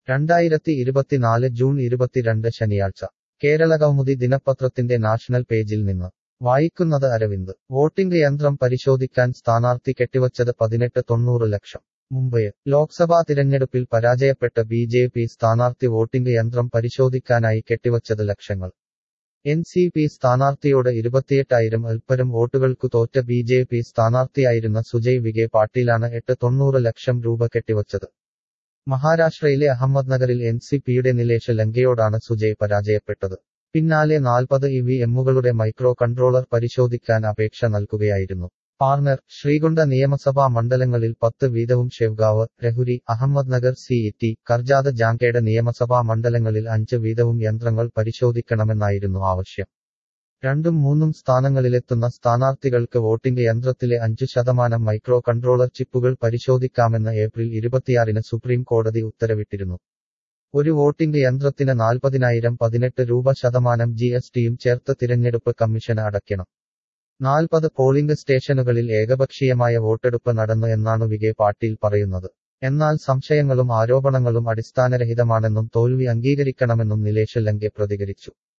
രണ്ടായിരത്തി ഇരുപത്തിനാല് ജൂൺ ഇരുപത്തിരണ്ട് ശനിയാഴ്ച കേരള കൗമുദി ദിനപത്രത്തിന്റെ നാഷണൽ പേജിൽ നിന്ന് വായിക്കുന്നത് അരവിന്ദ് വോട്ടിംഗ് യന്ത്രം പരിശോധിക്കാൻ സ്ഥാനാർത്ഥി കെട്ടിവച്ചത് പതിനെട്ട് തൊണ്ണൂറ് ലക്ഷം മുംബൈ ലോക്സഭാ തിരഞ്ഞെടുപ്പിൽ പരാജയപ്പെട്ട ബി ജെ പി സ്ഥാനാർത്ഥി വോട്ടിംഗ് യന്ത്രം പരിശോധിക്കാനായി കെട്ടിവച്ചത് ലക്ഷങ്ങൾ എൻ സി പി സ്ഥാനാർത്ഥിയോട് ഇരുപത്തിയെട്ടായിരം അൽപ്പരം വോട്ടുകൾക്കു തോറ്റ ബി ജെ പി സ്ഥാനാർത്ഥിയായിരുന്ന സുജയ് വികെ പാട്ടീലാണ് എട്ട് തൊണ്ണൂറ് ലക്ഷം രൂപ കെട്ടിവച്ചത് മഹാരാഷ്ട്രയിലെ അഹമ്മദ്നഗറിൽ എൻ സി പിയുടെ നിലേഷ് ലങ്കയോടാണ് സുജയ് പരാജയപ്പെട്ടത് പിന്നാലെ നാൽപ്പത് ഇ വി എമ്മുകളുടെ മൈക്രോ കൺട്രോളർ പരിശോധിക്കാൻ അപേക്ഷ നൽകുകയായിരുന്നു പാർണർ ശ്രീകുണ്ഡ നിയമസഭാ മണ്ഡലങ്ങളിൽ പത്ത് വീതവും ഷെവ്ഗാവ് രഹുരി അഹമ്മദ്നഗർ സി ടി കർജാദ ജാങ്കേഡ് നിയമസഭാ മണ്ഡലങ്ങളിൽ അഞ്ച് വീതവും യന്ത്രങ്ങൾ പരിശോധിക്കണമെന്നായിരുന്നു ആവശ്യം രണ്ടും മൂന്നും സ്ഥാനങ്ങളിലെത്തുന്ന സ്ഥാനാർത്ഥികൾക്ക് വോട്ടിംഗ് യന്ത്രത്തിലെ അഞ്ചു ശതമാനം മൈക്രോ കൺട്രോളർ ചിപ്പുകൾ പരിശോധിക്കാമെന്ന് ഏപ്രിൽ ഇരുപത്തിയാറിന് സുപ്രീം കോടതി ഉത്തരവിട്ടിരുന്നു ഒരു വോട്ടിംഗ് യന്ത്രത്തിന് നാൽപ്പതിനായിരം പതിനെട്ട് രൂപ ശതമാനം ജി എസ് ടിയും ചേർത്ത് തിരഞ്ഞെടുപ്പ് കമ്മീഷന് അടയ്ക്കണം നാൽപ്പത് പോളിംഗ് സ്റ്റേഷനുകളിൽ ഏകപക്ഷീയമായ വോട്ടെടുപ്പ് നടന്നു എന്നാണ് വികെ പാട്ടീൽ പറയുന്നത് എന്നാൽ സംശയങ്ങളും ആരോപണങ്ങളും അടിസ്ഥാനരഹിതമാണെന്നും തോൽവി അംഗീകരിക്കണമെന്നും നിലേഷ് ലങ്കെ പ്രതികരിച്ചു